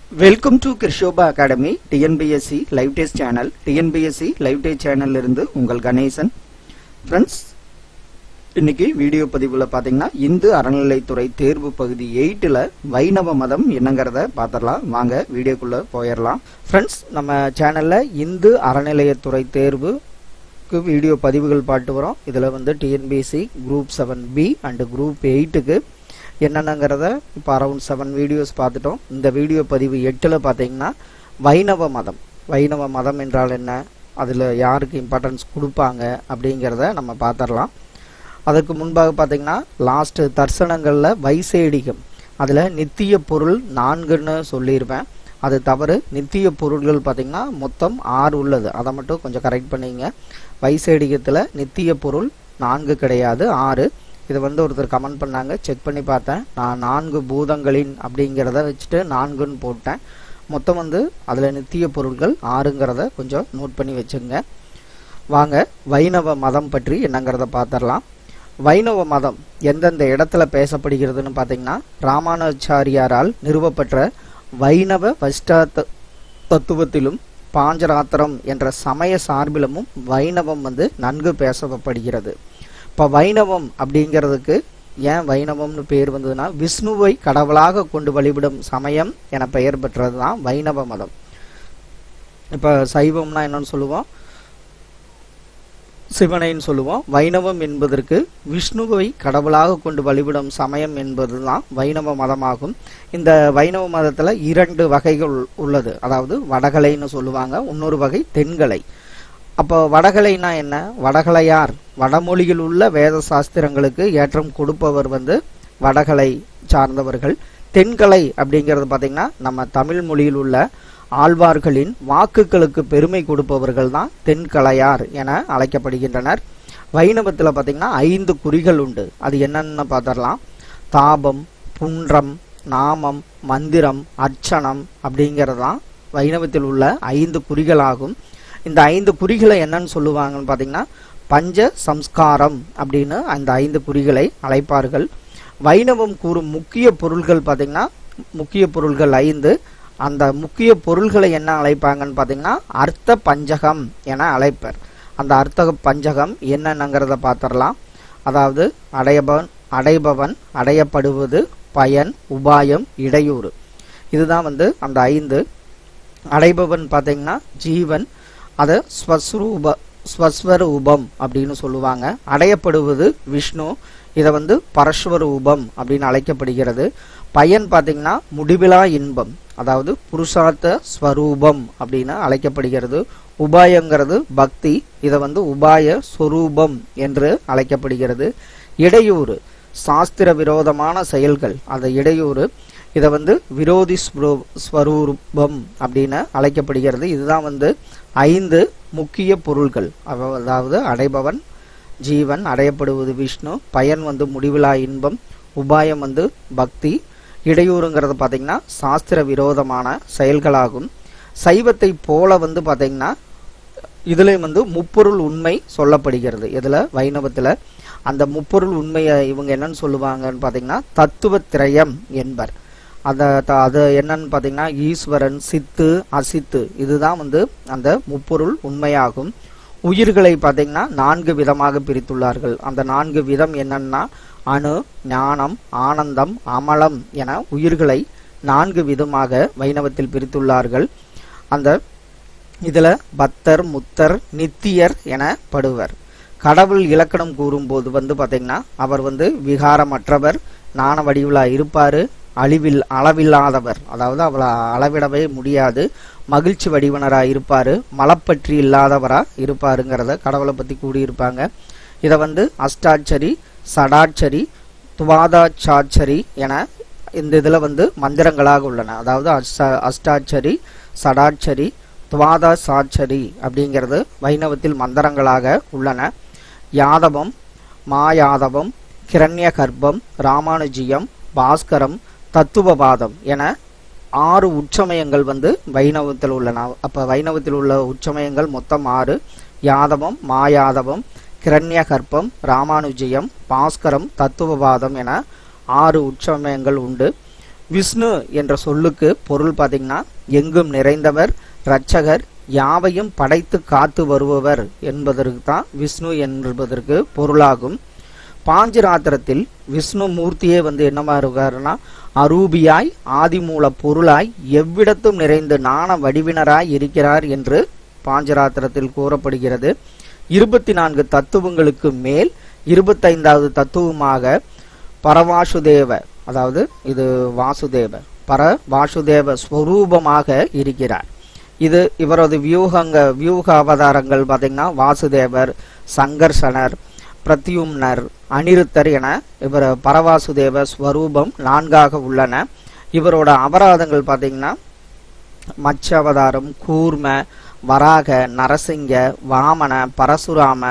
welcome to Krishoba academy TNPSC live test channel TNPSC live test சேனல்ல இருந்து உங்கள் Ganesan friends இன்னைக்கு வீடியோ பதிவில் பார்த்தீங்கன்னா இந்து அறநிலைத்துறை தேர்வு பகுதி எயிட்டில் வைணவ மதம் என்னங்கிறத பார்த்துடலாம் வாங்க வீடியோக்குள்ளே போயிடலாம் ஃப்ரெண்ட்ஸ் நம்ம சேனலில் இந்து அறநிலையத்துறை தேர்வுக்கு வீடியோ பதிவுகள் பாட்டு வரோம் இதில் வந்து TNPSC group seven B and group எயிட்டுக்கு என்னென்னங்கிறத இப்போ அரௌண்ட் செவன் வீடியோஸ் பார்த்துட்டோம் இந்த வீடியோ பதிவு எட்டில் பார்த்தீங்கன்னா வைணவ மதம் வைணவ மதம் என்றால் என்ன அதில் யாருக்கு இம்பார்ட்டன்ஸ் கொடுப்பாங்க அப்படிங்கிறத நம்ம பார்த்துடலாம் அதற்கு முன்பாக பார்த்தீங்கன்னா லாஸ்ட் தர்சனங்களில் வைசேடிகம் அதில் நித்திய பொருள் நான்குன்னு சொல்லியிருப்பேன் அது தவறு நித்திய பொருள்கள் பார்த்தீங்கன்னா மொத்தம் ஆறு உள்ளது அதை மட்டும் கொஞ்சம் கரெக்ட் பண்ணிங்க வைசேடிகத்தில் நித்திய பொருள் நான்கு கிடையாது ஆறு இதை வந்து ஒருத்தர் கமெண்ட் பண்ணாங்க செக் பண்ணி பார்த்தேன் நான் நான்கு பூதங்களின் அப்படிங்கிறத வச்சுட்டு நான்குன்னு போட்டேன் மொத்தம் வந்து அதில் நித்திய பொருட்கள் ஆறுங்கிறத கொஞ்சம் நோட் பண்ணி வச்சுங்க வாங்க வைணவ மதம் பற்றி என்னங்கிறத பார்த்துடலாம் வைணவ மதம் எந்தெந்த இடத்துல பேசப்படுகிறதுன்னு பார்த்தீங்கன்னா ராமானுச்சாரியாரால் நிறுவப்பட்ட வைணவ வஷ்டா தத்துவத்திலும் பாஞ்சராத்திரம் என்ற சமய சார்பிலமும் வைணவம் வந்து நன்கு பேசப்படுகிறது இப்போ வைணவம் அப்படிங்கிறதுக்கு ஏன் வைணவம்னு பேர் வந்ததுன்னா விஷ்ணுவை கடவுளாக கொண்டு வழிபடும் சமயம் என பெயர் பெற்றது தான் வைணவ மதம் இப்போ சைவம்னா என்னன்னு சொல்லுவோம் சிவனைன்னு சொல்லுவோம் வைணவம் என்பதற்கு விஷ்ணுவை கடவுளாக கொண்டு வழிபடும் சமயம் என்பதுதான் வைணவ மதமாகும் இந்த வைணவ மதத்தில் இரண்டு வகைகள் உள்ளது அதாவது வடகலைன்னு சொல்லுவாங்க இன்னொரு வகை தென்கலை அப்போ வடகலைனா என்ன வடகலையார் வடமொழியில் உள்ள வேத சாஸ்திரங்களுக்கு ஏற்றம் கொடுப்பவர் வந்து வடகலை சார்ந்தவர்கள் தென்கலை அப்படிங்கிறது பார்த்திங்கன்னா நம்ம தமிழ் மொழியில் உள்ள ஆழ்வார்களின் வாக்குகளுக்கு பெருமை கொடுப்பவர்கள் தான் தென்கலையார் என அழைக்கப்படுகின்றனர் வைணவத்தில் பார்த்திங்கன்னா ஐந்து குறிகள் உண்டு அது என்னென்னு பார்த்துடலாம் தாபம் புன்றம் நாமம் மந்திரம் அர்ச்சனம் அப்படிங்கிறது தான் வைணவத்தில் உள்ள ஐந்து குறிகளாகும் இந்த ஐந்து குறிகளை என்னன்னு சொல்லுவாங்கன்னு பார்த்தீங்கன்னா பஞ்ச சம்ஸ்காரம் அப்படின்னு அந்த ஐந்து குறிகளை அழைப்பார்கள் வைணவம் கூறும் முக்கிய பொருள்கள் பார்த்தீங்கன்னா முக்கிய பொருள்கள் ஐந்து அந்த முக்கிய பொருள்களை என்ன அழைப்பாங்கன்னு பார்த்தீங்கன்னா அர்த்த பஞ்சகம் என அழைப்பர் அந்த அர்த்த பஞ்சகம் என்னென்னங்கிறத பார்த்துடலாம் அதாவது அடையபவன் அடைபவன் அடையப்படுவது பயன் உபாயம் இடையூறு இதுதான் வந்து அந்த ஐந்து அடைபவன் பார்த்தீங்கன்னா ஜீவன் அதை ஸ்வஸ்ரூப ஸ்வஸ்வரூபம் அப்படின்னு சொல்லுவாங்க அடையப்படுவது விஷ்ணு இதை வந்து பரஸ்வரூபம் அப்படின்னு அழைக்கப்படுகிறது பயன் பார்த்தீங்கன்னா முடிவிலா இன்பம் அதாவது புருஷார்த்த ஸ்வரூபம் அப்படின்னு அழைக்கப்படுகிறது உபாயங்கிறது பக்தி இதை வந்து உபாய ஸ்வரூபம் என்று அழைக்கப்படுகிறது இடையூறு சாஸ்திர விரோதமான செயல்கள் அந்த இடையூறு இதை வந்து விரோதி ஸ்வரூபம் அப்படின்னு அழைக்கப்படுகிறது இதுதான் வந்து ஐந்து முக்கிய பொருள்கள் அதாவது அடைபவன் ஜீவன் அடையப்படுவது விஷ்ணு பயன் வந்து முடிவிலா இன்பம் உபாயம் வந்து பக்தி இடையூறுங்கிறது பார்த்தீங்கன்னா சாஸ்திர விரோதமான செயல்களாகும் சைவத்தை போல வந்து பார்த்தீங்கன்னா இதுலேயும் வந்து முப்பொருள் உண்மை சொல்லப்படுகிறது இதில் வைணவத்தில் அந்த முப்பொருள் உண்மையை இவங்க என்னன்னு சொல்லுவாங்கன்னு பார்த்தீங்கன்னா தத்துவ திரயம் என்பர் அதை அது என்னன்னு பார்த்தீங்கன்னா ஈஸ்வரன் சித்து அசித்து இதுதான் வந்து அந்த முப்பொருள் உண்மையாகும் உயிர்களை பார்த்தீங்கன்னா நான்கு விதமாக பிரித்துள்ளார்கள் அந்த நான்கு விதம் என்னன்னா அணு ஞானம் ஆனந்தம் அமலம் என உயிர்களை நான்கு விதமாக வைணவத்தில் பிரித்துள்ளார்கள் அந்த இதில் பத்தர் முத்தர் நித்தியர் என படுவர் கடவுள் இலக்கணம் கூறும்போது வந்து பார்த்தீங்கன்னா அவர் வந்து விகாரமற்றவர் நாண வடிவிலாக இருப்பார் அழிவில் அளவில்லாதவர் அதாவது அவளை அளவிடவே முடியாது மகிழ்ச்சி வடிவனராக இருப்பார் மலப்பற்றி இல்லாதவராக இருப்பாருங்கிறத கடவுளை பற்றி கூடியிருப்பாங்க இதை வந்து அஷ்டாட்சரி சடாட்சரி துவாதாச்சாட்சரி என இந்த இதில் வந்து மந்திரங்களாக உள்ளன அதாவது அஷ்டா அஷ்டாட்சரி சடாட்சரி துவாதா சாட்சரி அப்படிங்கிறது வைணவத்தில் மந்திரங்களாக உள்ளன யாதவம் மாயாதவம் கிரண்ய கர்ப்பம் ராமானுஜியம் பாஸ்கரம் தத்துவவாதம் என ஆறு உச்சமயங்கள் வந்து வைணவத்தில் உள்ளன அப்போ வைணவத்தில் உள்ள உச்சமயங்கள் மொத்தம் ஆறு யாதவம் மாயாதவம் கிரண்ய கர்ப்பம் ராமானுஜியம் பாஸ்கரம் தத்துவவாதம் என ஆறு உச்சமயங்கள் உண்டு விஷ்ணு என்ற சொல்லுக்கு பொருள் பார்த்தீங்கன்னா எங்கும் நிறைந்தவர் இரட்சகர் யாவையும் படைத்து காத்து வருபவர் என்பதற்கு தான் விஷ்ணு என்பதற்கு பொருளாகும் பாஞ்சராத்திரத்தில் விஷ்ணு மூர்த்தியே வந்து என்னவா இருக்காருன்னா அரூபியாய் ஆதிமூல பொருளாய் எவ்விடத்தும் நிறைந்து நாண வடிவினராய் இருக்கிறார் என்று பாஞ்சராத்திரத்தில் கூறப்படுகிறது இருபத்தி நான்கு தத்துவங்களுக்கு மேல் இருபத்தைந்தாவது தத்துவமாக பரவாசுதேவ அதாவது இது வாசுதேவ பர வாசுதேவ ஸ்வரூபமாக இருக்கிறார் இது இவரது வியூகங்க வியூக அவதாரங்கள் பார்த்தீங்கன்னா வாசுதேவர் சங்கர்ஷனர் பிரத்யும்னர் அனிருத்தர் என இவர் பரவாசுதேவ ஸ்வரூபம் நான்காக உள்ளன இவரோட அபராதங்கள் பார்த்தீங்கன்னா மச்ச அவதாரம் கூர்ம வராக நரசிங்க வாமன பரசுராம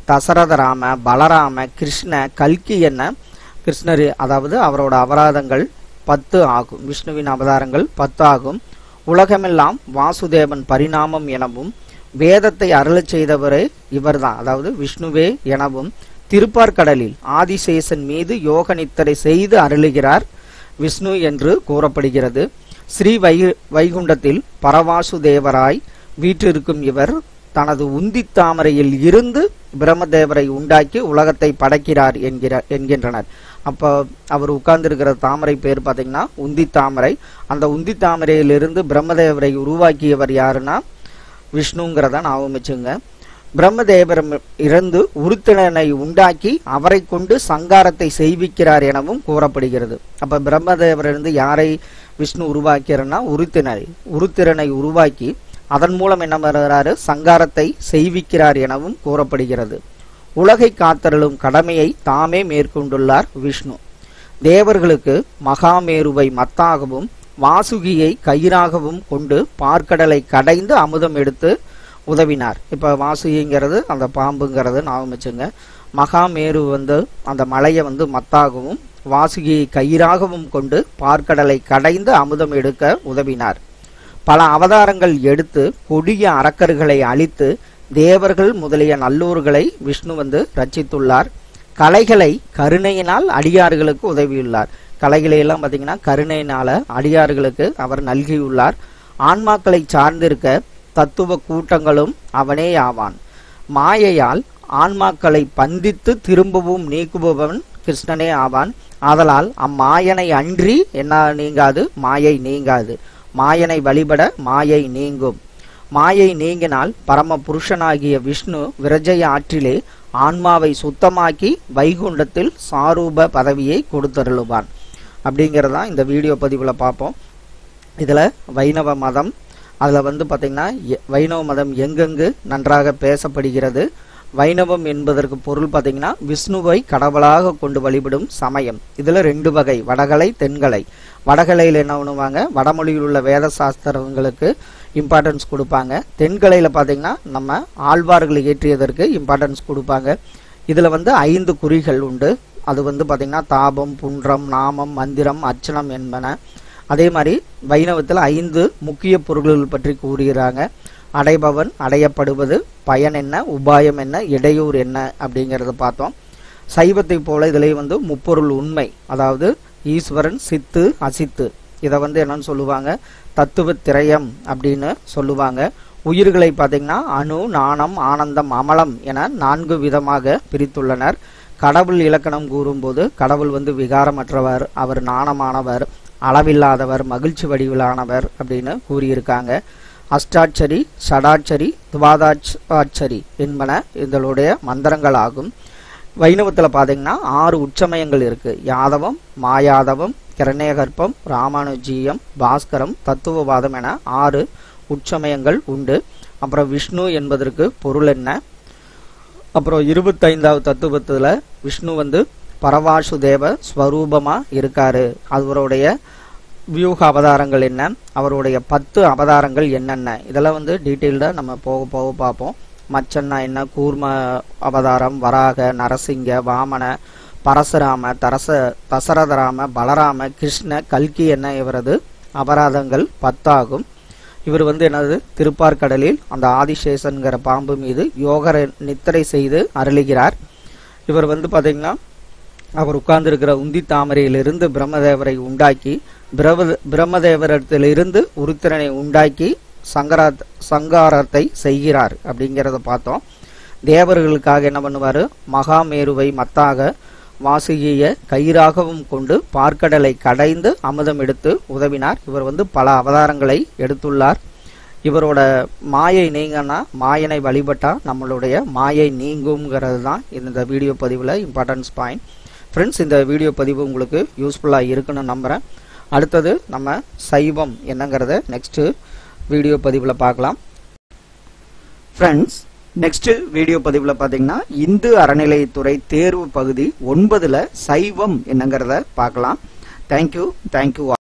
தசரதராம பலராம கிருஷ்ண கல்கி என்ன கிருஷ்ணர் அதாவது அவரோட அபராதங்கள் பத்து ஆகும் விஷ்ணுவின் அவதாரங்கள் பத்து ஆகும் உலகமெல்லாம் வாசுதேவன் பரிணாமம் எனவும் வேதத்தை அருளச் செய்தவரே இவர்தான் அதாவது விஷ்ணுவே எனவும் திருப்பார்கடலில் ஆதிசேஷன் மீது யோக நித்தரை செய்து அருளுகிறார் விஷ்ணு என்று கூறப்படுகிறது ஸ்ரீ வை வைகுண்டத்தில் பரவாசுதேவராய் வீற்றிருக்கும் இவர் தனது உந்தி தாமரையில் இருந்து பிரம்மதேவரை உண்டாக்கி உலகத்தை படைக்கிறார் என்கிறார் என்கின்றனர் அப்போ அவர் உட்கார்ந்திருக்கிற தாமரை பேர் பார்த்தீங்கன்னா உந்தி தாமரை அந்த உந்தி தாமரையிலிருந்து பிரம்மதேவரை உருவாக்கியவர் யாருன்னா விஷ்ணுங்கிறத ஞாபகம் வச்சுங்க பிரம்மதேவரம் இறந்து உருத்திரனை உண்டாக்கி அவரை கொண்டு சங்காரத்தை செய்விக்கிறார் எனவும் கூறப்படுகிறது அப்ப பிரம்மதேவரிலிருந்து யாரை விஷ்ணு உருவாக்கிறார்னா உருத்திரனை உருத்திரனை உருவாக்கி அதன் மூலம் என்ன வருகிறாரு சங்காரத்தை செய்விக்கிறார் எனவும் கூறப்படுகிறது உலகை காத்தருளும் கடமையை தாமே மேற்கொண்டுள்ளார் விஷ்ணு தேவர்களுக்கு மகாமேருவை மத்தாகவும் வாசுகியை கயிறாகவும் கொண்டு பார்க்கடலை கடைந்து அமுதம் எடுத்து உதவினார் இப்போ வாசுகிங்கிறது அந்த பாம்புங்கிறது ஞாபகம் வச்சுங்க மகாமேரு வந்து அந்த மலையை வந்து மத்தாகவும் வாசுகியை கயிறாகவும் கொண்டு பார்க்கடலை கடைந்து அமுதம் எடுக்க உதவினார் பல அவதாரங்கள் எடுத்து கொடிய அரக்கர்களை அழித்து தேவர்கள் முதலிய நல்லூர்களை விஷ்ணு வந்து ரச்சித்துள்ளார் கலைகளை கருணையினால் அடியார்களுக்கு உதவியுள்ளார் கலைகளை எல்லாம் பார்த்தீங்கன்னா கருணையினால அடியார்களுக்கு அவர் நல்கியுள்ளார் ஆன்மாக்களை சார்ந்திருக்க தத்துவ கூட்டங்களும் அவனே ஆவான் மாயையால் ஆன்மாக்களை பந்தித்து திரும்பவும் நீக்குபவன் கிருஷ்ணனே ஆவான் ஆதலால் அம்மாயனை அன்றி என்ன நீங்காது மாயை நீங்காது மாயனை வழிபட மாயை நீங்கும் மாயை நீங்கினால் பரம புருஷனாகிய விஷ்ணு விரஜய ஆற்றிலே ஆன்மாவை சுத்தமாக்கி வைகுண்டத்தில் சாரூப பதவியை கொடுத்தருளுவான் அப்படிங்கிறதான் இந்த வீடியோ பதிவில் பார்ப்போம் இதில் வைணவ மதம் அதில் வந்து பார்த்திங்கன்னா எ- வைணவ மதம் எங்கெங்கு நன்றாக பேசப்படுகிறது வைணவம் என்பதற்கு பொருள் பார்த்தீங்கன்னா விஷ்ணுவை கடவுளாக கொண்டு வழிபடும் சமயம் இதில் ரெண்டு வகை வடகலை தென்கலை வடகலையில் என்ன பண்ணுவாங்க வடமொழியில் உள்ள வேத சாஸ்திரங்களுக்கு இம்பார்ட்டன்ஸ் கொடுப்பாங்க தென்கலையில் பார்த்தீங்கன்னா நம்ம ஆழ்வார்களை ஏற்றியதற்கு இம்பார்ட்டன்ஸ் கொடுப்பாங்க இதில் வந்து ஐந்து குறிகள் உண்டு அது வந்து பார்த்திங்கன்னா தாபம் புன்றம் நாமம் மந்திரம் அர்ச்சனம் என்பன அதே மாதிரி வைணவத்தில் ஐந்து முக்கிய பொருள்கள் பற்றி கூறுகிறாங்க அடைபவன் அடையப்படுவது பயன் என்ன உபாயம் என்ன இடையூறு என்ன அப்படிங்கிறத பார்த்தோம் சைவத்தை போல இதுலேயே வந்து முப்பொருள் உண்மை அதாவது ஈஸ்வரன் சித்து அசித்து இதை வந்து என்னன்னு சொல்லுவாங்க தத்துவ திரயம் அப்படின்னு சொல்லுவாங்க உயிர்களை பார்த்தீங்கன்னா அணு நாணம் ஆனந்தம் அமலம் என நான்கு விதமாக பிரித்துள்ளனர் கடவுள் இலக்கணம் கூறும்போது கடவுள் வந்து விகாரமற்றவர் அவர் நாணமானவர் அளவில்லாதவர் மகிழ்ச்சி வடிவிலானவர் அப்படின்னு கூறியிருக்காங்க அஷ்டாட்சரி ஷடாட்சரி துவாதாட்சரி என்பன இதனுடைய மந்திரங்கள் ஆகும் வைணவத்தில் பார்த்தீங்கன்னா ஆறு உச்சமயங்கள் இருக்கு யாதவம் மாயாதவம் கிரணேகற்பம் ராமானுஜீயம் பாஸ்கரம் தத்துவவாதம் என ஆறு உச்சமயங்கள் உண்டு அப்புறம் விஷ்ணு என்பதற்கு பொருள் என்ன அப்புறம் இருபத்தைந்தாவது தத்துவத்தில் விஷ்ணு வந்து பரவாசுதேவ ஸ்வரூபமா இருக்காரு அவருடைய வியூக அவதாரங்கள் என்ன அவருடைய பத்து அவதாரங்கள் என்னென்ன இதெல்லாம் வந்து டீட்டெயில்டாக நம்ம போக போக பார்ப்போம் மச்சன்னா என்ன கூர்ம அவதாரம் வராக நரசிங்க வாமன பரசுராம தரச தசரதராம பலராம கிருஷ்ண கல்கி என்ன இவரது அபராதங்கள் பத்தாகும் இவர் வந்து என்னது திருப்பார்கடலில் அந்த ஆதிசேஷன்கிற பாம்பு மீது யோக நித்திரை செய்து அருளுகிறார் இவர் வந்து பாத்தீங்கன்னா அவர் உட்கார்ந்திருக்கிற உந்தி தாமரையிலிருந்து பிரம்மதேவரை உண்டாக்கி பிரம பிரம்மதேவரத்திலிருந்து உருத்திரனை உண்டாக்கி சங்கரா சங்காரத்தை செய்கிறார் அப்படிங்கிறத பார்த்தோம் தேவர்களுக்காக என்ன பண்ணுவார் மகாமேருவை மத்தாக வாசுகிய கயிறாகவும் கொண்டு பார்க்கடலை கடைந்து அமுதம் எடுத்து உதவினார் இவர் வந்து பல அவதாரங்களை எடுத்துள்ளார் இவரோட மாயை நீங்கன்னா மாயனை வழிபட்டா நம்மளுடைய மாயை நீங்குங்கிறது தான் இந்த வீடியோ பதிவில் இம்பார்ட்டன்ஸ் பாயிண்ட் ஃப்ரெண்ட்ஸ் இந்த வீடியோ பதிவு உங்களுக்கு யூஸ்ஃபுல்லாக இருக்குன்னு நம்புகிறேன் அடுத்தது நம்ம சைவம் என்னங்கிறத நெக்ஸ்ட்டு வீடியோ பதிவில் பார்க்கலாம் ஃப்ரெண்ட்ஸ் நெக்ஸ்ட் வீடியோ பதிவில் பார்த்தீங்கன்னா இந்து அறநிலையத்துறை தேர்வு பகுதி ஒன்பதுல சைவம் என்னங்கிறத பார்க்கலாம் தேங்க்யூ தேங்க்யூ